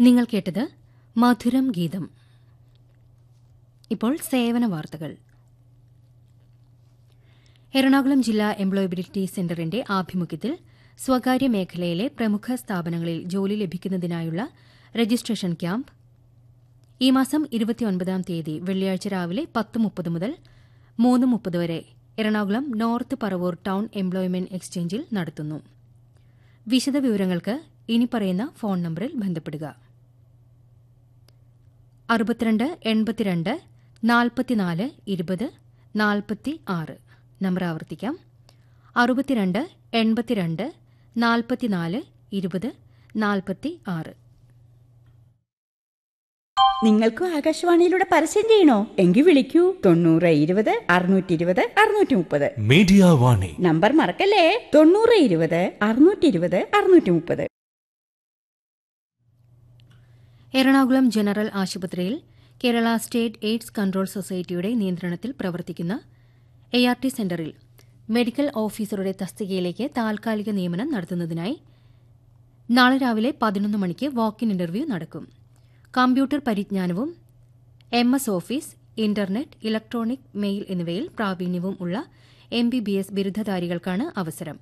നിങ്ങൾ കേട്ടത് മധുരം ഗീതം ഇപ്പോൾ സേവന വാർത്തകൾ എറണാകുളം ജില്ലാ എംപ്ലോയബിലിറ്റി സെന്ററിന്റെ ആഭിമുഖ്യത്തിൽ സ്വകാര്യ മേഖലയിലെ പ്രമുഖ സ്ഥാപനങ്ങളിൽ ജോലി ലഭിക്കുന്നതിനായുള്ള രജിസ്ട്രേഷൻ ക്യാമ്പ് ഈ മാസം ഇരുപത്തിയൊൻപതാം തീയതി വെള്ളിയാഴ്ച രാവിലെ പത്ത് മുപ്പത് മുതൽ മൂന്ന് മുപ്പത് വരെ Ernakulam north Paravur town employment എക്സ്ചേഞ്ചിൽ നടത്തുന്നു വിശദവിവരങ്ങൾക്ക് ഇനി പറയുന്ന ഫോൺ നമ്പറിൽ ബന്ധപ്പെടുക അറുപത്തിരണ്ട് എൺപത്തിരണ്ട് നാൽപ്പത്തിനാല് ഇരുപത് നാൽപ്പത്തി ആറ് നമ്പർ ആവർത്തിക്കാം അറുപത്തിരണ്ട് എൺപത്തിരണ്ട് നാൽപ്പത്തിനാല് ഇരുപത് നാൽപ്പത്തി ആറ് നിങ്ങൾക്കും ആകാശവാണിയിലൂടെ പരസ്യം ചെയ്യണോ എങ്കിൽ വിളിക്കൂ തൊണ്ണൂറ് ഇരുപത് അറുന്നൂറ്റി ഇരുപത് അറുന്നൂറ്റി മുപ്പത് മീഡിയ വാണി നമ്പർ മറക്കല്ലേ തൊണ്ണൂറ് ഇരുപത് അറുന്നൂറ്റി ഇരുപത് അറുന്നൂറ്റി മുപ്പത് എറണാകുളം ജനറൽ ആശുപത്രിയിൽ കേരള സ്റ്റേറ്റ് എയ്ഡ്സ് കൺട്രോൾ സൊസൈറ്റിയുടെ നിയന്ത്രണത്തിൽ പ്രവർത്തിക്കുന്ന എ ആർ ടി സെന്ററിൽ മെഡിക്കൽ ഓഫീസറുടെ തസ്തികയിലേക്ക് താൽക്കാലിക നിയമനം നടത്തുന്നതിനായി നാളെ രാവിലെ പതിനൊന്ന് മണിക്ക് വാക്ക് ഇൻ ഇന്റർവ്യൂ നടക്കും കമ്പ്യൂട്ടർ പരിജ്ഞാനവും M S office internet electronic mail എന്നിവയിൽ പ്രാവീണ്യവും ഉള്ള എം ബി ബി എസ് ബിരുദധാരികൾക്കാണ് അവസരം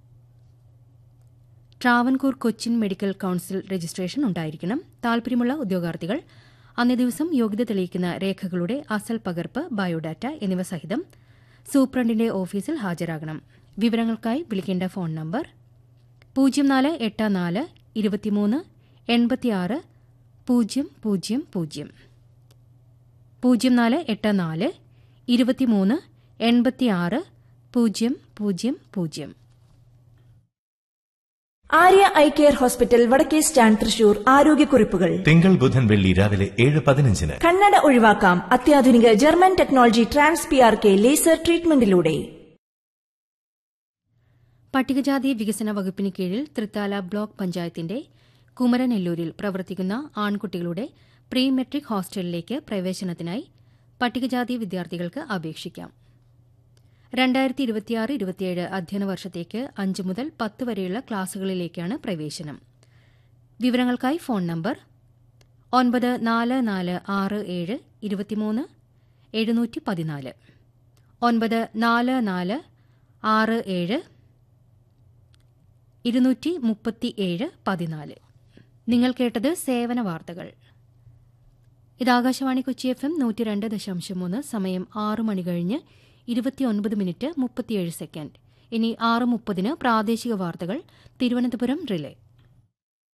Travancore Cochin medical council registration ഉണ്ടായിരിക്കണം താൽപര്യമുള്ള ഉദ്യോഗാർത്ഥികൾ അന്നേ ദിവസം യോഗ്യത തെളിയിക്കുന്ന രേഖകളുടെ അസൽ പകർപ്പ് ബയോഡാറ്റ എന്നിവ സഹിതം സൂപ്രണ്ടിന്റെ ഓഫീസിൽ ഹാജരാകണം വിവരങ്ങൾക്കായി വിളിക്കേണ്ട ഫോൺ നമ്പർ പൂജ്യം നാല് എട്ട് നാല് ഇരുപത്തിമൂന്ന് എൺപത്തിയാറ് പൂജ്യം പൂജ്യം പൂജ്യം പൂജ്യം നാല് എട്ട് നാല് ഇരുപത്തിമൂന്ന് എൺപത്തിയാറ് പൂജ്യം പൂജ്യം പൂജ്യം ആര്യ ഐ കെയർ ഹോസ്പിറ്റൽ വടക്കേ സ്റ്റാൻഡ് തൃശൂർ ആരോഗ്യക്കുറിപ്പുകൾ തിങ്കൾ ബുധൻ വെള്ളി രാവിലെ ഏഴ് പതിനഞ്ചിന് കണ്ണട ഒഴിവാക്കാം അത്യാധുനിക German technology trans P R K laser ട്രീറ്റ്മെന്റിലൂടെ പട്ടികജാതി വികസന വകുപ്പിന് കീഴിൽ തൃത്താല ബ്ലോക്ക് പഞ്ചായത്തിന്റെ കുമരനെല്ലൂരിൽ പ്രവർത്തിക്കുന്ന ആൺകുട്ടികളുടെ പ്രീ മെട്രിക് ഹോസ്റ്റലിലേക്ക് പ്രവേശനത്തിനായി പട്ടികജാതി വിദ്യാർത്ഥികൾക്ക് അപേക്ഷിക്കാം രണ്ടായിരത്തി ഇരുപത്തിയാറ് ഇരുപത്തിയേഴ് അധ്യയന വർഷത്തേക്ക് അഞ്ച് മുതൽ പത്ത് വരെയുള്ള ക്ലാസുകളിലേക്കാണ് പ്രവേശനം വിവരങ്ങൾക്കായി ഫോൺ നമ്പർ ഒൻപത് നാല് നാല് ആറ് ഏഴ് ഇരുപത്തിമൂന്ന് എഴുന്നൂറ്റി പതിനാല് ഒൻപത് നാല് നാല് ആറ് ഏഴ് ഇരുന്നൂറ്റി മുപ്പത്തിയേഴ് പതിനാല് നിങ്ങൾ കേട്ടത് സേവന വാർത്തകൾ ഇത് ആകാശവാണി കൊച്ചി എഫ് എം നൂറ്റി രണ്ട് ദശാംശം മൂന്ന് സമയം ആറ് മണി കഴിഞ്ഞ് ഇരുപത്തിയൊൻപത് മിനിറ്റ് മുപ്പത്തിയേഴ് സെക്കൻഡ് ഇനി ആറ് മുപ്പതിന് പ്രാദേശിക വാർത്തകൾ തിരുവനന്തപുരം റിലേ